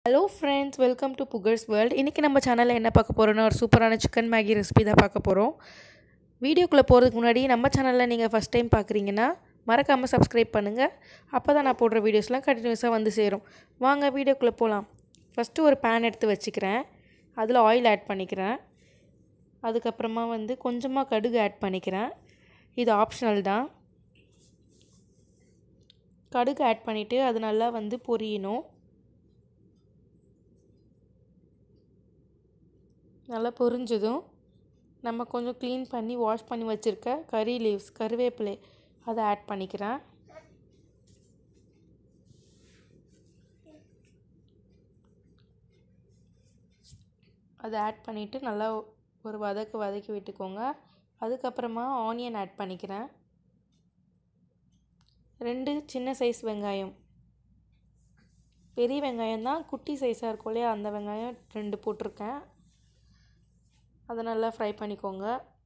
hello friends welcome to புகர்ஸ் world இன்றைக்கி நம்ம சேனலில் என்ன பார்க்க போகிறோன்னா ஒரு சூப்பரான சிக்கன் மேகி ரெசிபி தான் பார்க்க போகிறோம் வீடியோக்குள்ளே போகிறதுக்கு முன்னாடி நம்ம சேனலில் நீங்கள் ஃபஸ்ட் டைம் பார்க்குறீங்கன்னா மறக்காமல் சப்ஸ்கிரைப் பண்ணுங்கள் அப்போ தான் நான் போடுற வீடியோஸ்லாம் கண்டினியூஸாக வந்து சேரும் வாங்க வீடியோக்குள்ளே போகலாம் ஃபஸ்ட்டு ஒரு பேன் எடுத்து வச்சுக்கிறேன் அதில் ஆயில் ஆட் பண்ணிக்கிறேன் அதுக்கப்புறமா வந்து கொஞ்சமாக கடுகு ஆட் பண்ணிக்கிறேன் இது ஆப்ஷனல் தான் கடுகு ஆட் பண்ணிவிட்டு அது நல்லா வந்து பொரியணும் நல்லா பொரிஞ்சதும் நம்ம கொஞ்சம் க்ளீன் பண்ணி வாஷ் பண்ணி வச்சுருக்க கறி லீவ்ஸ் கருவேப்பிலை அதை ஆட் பண்ணிக்கிறேன் அதை ஆட் பண்ணிவிட்டு நல்லா ஒரு வதக்கு வதக்கி விட்டுக்கோங்க அதுக்கப்புறமா ஆனியன் ஆட் பண்ணிக்கிறேன் ரெண்டு சின்ன சைஸ் வெங்காயம் பெரிய வெங்காயம் தான் குட்டி சைஸாக இருக்கும் இல்லையா அந்த வெங்காயம் ரெண்டு போட்டிருக்கேன் அதை நல்லா ஃப்ரை பண்ணிக்கோங்க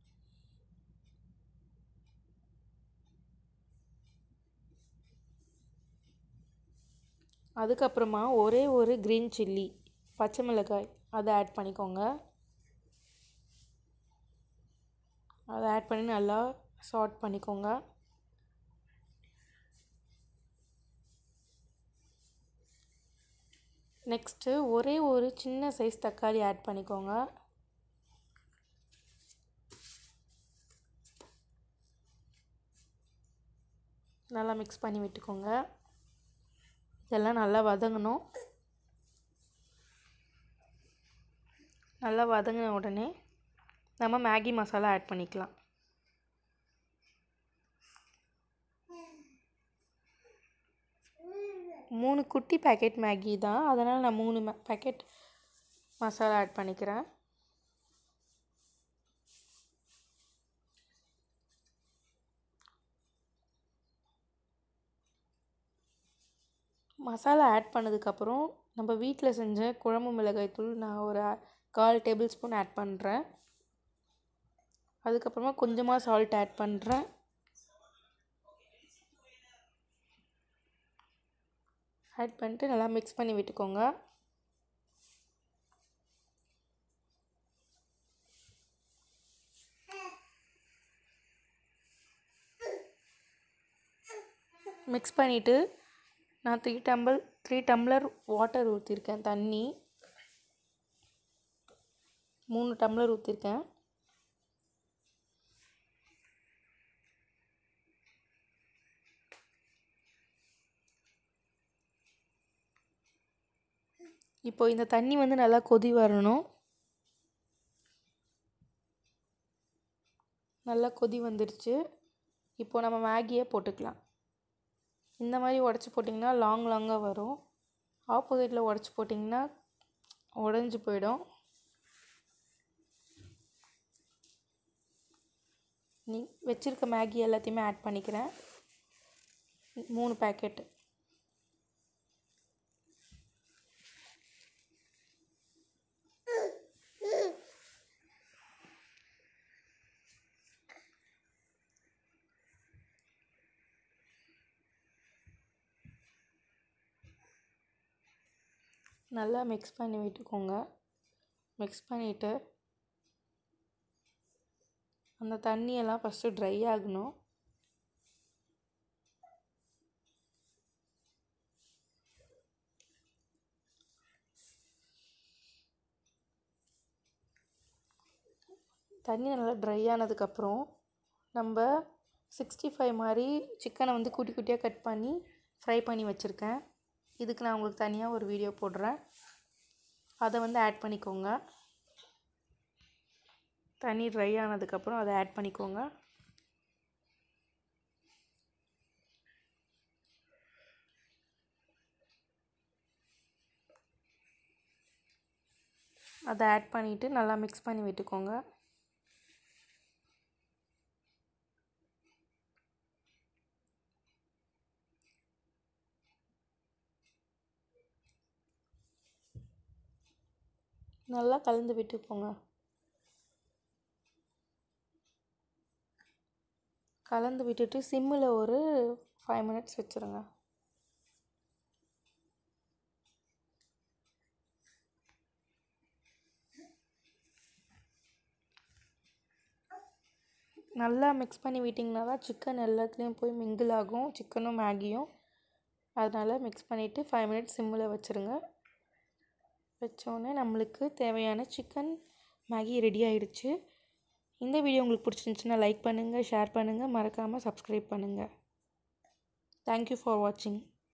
அதுக்கப்புறமா ஒரே ஒரு க்ரீன் சில்லி பச்சை மிளகாய் அதை ஆட் பண்ணிக்கோங்க அதை ஆட் பண்ணி நல்லா சாட் பண்ணிக்கோங்க நெக்ஸ்ட்டு ஒரே ஒரு சின்ன சைஸ் தக்காளி ஆட் பண்ணிக்கோங்க நல்லா மிக்ஸ் பண்ணி விட்டுக்கோங்க இதெல்லாம் நல்லா வதங்கணும் நல்லா வதங்கின உடனே நம்ம மேகி மசாலா ஆட் பண்ணிக்கலாம் மூணு குட்டி பேக்கெட் மேகி தான் அதனால் நான் மூணு பேக்கெட் மசாலா ஆட் பண்ணிக்கிறேன் மசாலா ஆட் பண்ணதுக்கப்புறம் நம்ம வீட்டில் செஞ்ச குழம்பு மிளகாய் தூள் நான் ஒரு கால் டேபிள் ஸ்பூன் ஆட் பண்ணுறேன் அதுக்கப்புறமா கொஞ்சமாக சால்ட் ஆட் பண்ணுறேன் ஆட் பண்ணிட்டு நல்லா மிக்ஸ் பண்ணி விட்டுக்கோங்க மிக்ஸ் பண்ணிவிட்டு நான் three tumble three tumbler water ஊற்றிருக்கேன் தண்ணி மூணு டம்ளர் ஊற்றிருக்கேன் இப்போ இந்த தண்ணி வந்து நல்லா கொதி வரணும் நல்லா கொதி வந்துடுச்சு இப்போ நம்ம மேகியை போட்டுக்கலாம் இந்த மாதிரி உடச்சி போட்டிங்கன்னா லாங் லாங்காக வரும் ஆப்போசிட்டில் உடச்சி போட்டிங்கன்னா உடஞ்சி போயிடும் நீ வச்சுருக்க மேகி எல்லாத்தையுமே ஆட் பண்ணிக்கிறேன் மூணு பேக்கெட்டு நல்லா மிக்ஸ் பண்ணி விட்டுக்கோங்க மிக்ஸ் பண்ணிவிட்டு அந்த தண்ணியெல்லாம் ஃபஸ்ட்டு ட்ரை ஆகணும் தண்ணி நல்லா ட்ரை ஆனதுக்கப்புறம் நம்ம சிக்ஸ்டி ஃபைவ் மாதிரி சிக்கனை வந்து குட்டி குட்டியாக கட் பண்ணி ஃப்ரை பண்ணி வச்சுருக்கேன் இதுக்கு நான் உங்களுக்கு தனியாக ஒரு வீடியோ போடுறேன் அதை வந்து ஆட் பண்ணிக்கோங்க தண்ணி ட்ரை ஆனதுக்கப்புறம் அதை ஆட் பண்ணிக்கோங்க அதை ஆட் பண்ணிவிட்டு நல்லா மிக்ஸ் பண்ணி விட்டுக்கோங்க நல்லா கலந்து விட்டுக்கோங்க கலந்து விட்டுட்டு சிம்மில் ஒரு ஃபைவ் மினிட்ஸ் வச்சுருங்க நல்லா மிக்ஸ் பண்ணி விட்டிங்கன்னா தான் சிக்கன் எல்லாத்துலேயும் போய் மிங்கிள் ஆகும் சிக்கனும் மேகியும் அதனால் மிக்ஸ் பண்ணிவிட்டு ஃபைவ் மினிட்ஸ் சிம்மில் வச்சுருங்க வச்சோடனே நம்மளுக்கு தேவையான சிக்கன் மேகி ரெடி ஆயிடுச்சு இந்த வீடியோ உங்களுக்கு பிடிச்சிருந்துச்சுன்னா லைக் பண்ணுங்கள் ஷேர் பண்ணுங்கள் மறக்காமல் சப்ஸ்கிரைப் பண்ணுங்கள் தேங்க்யூ ஃபார் வாட்சிங்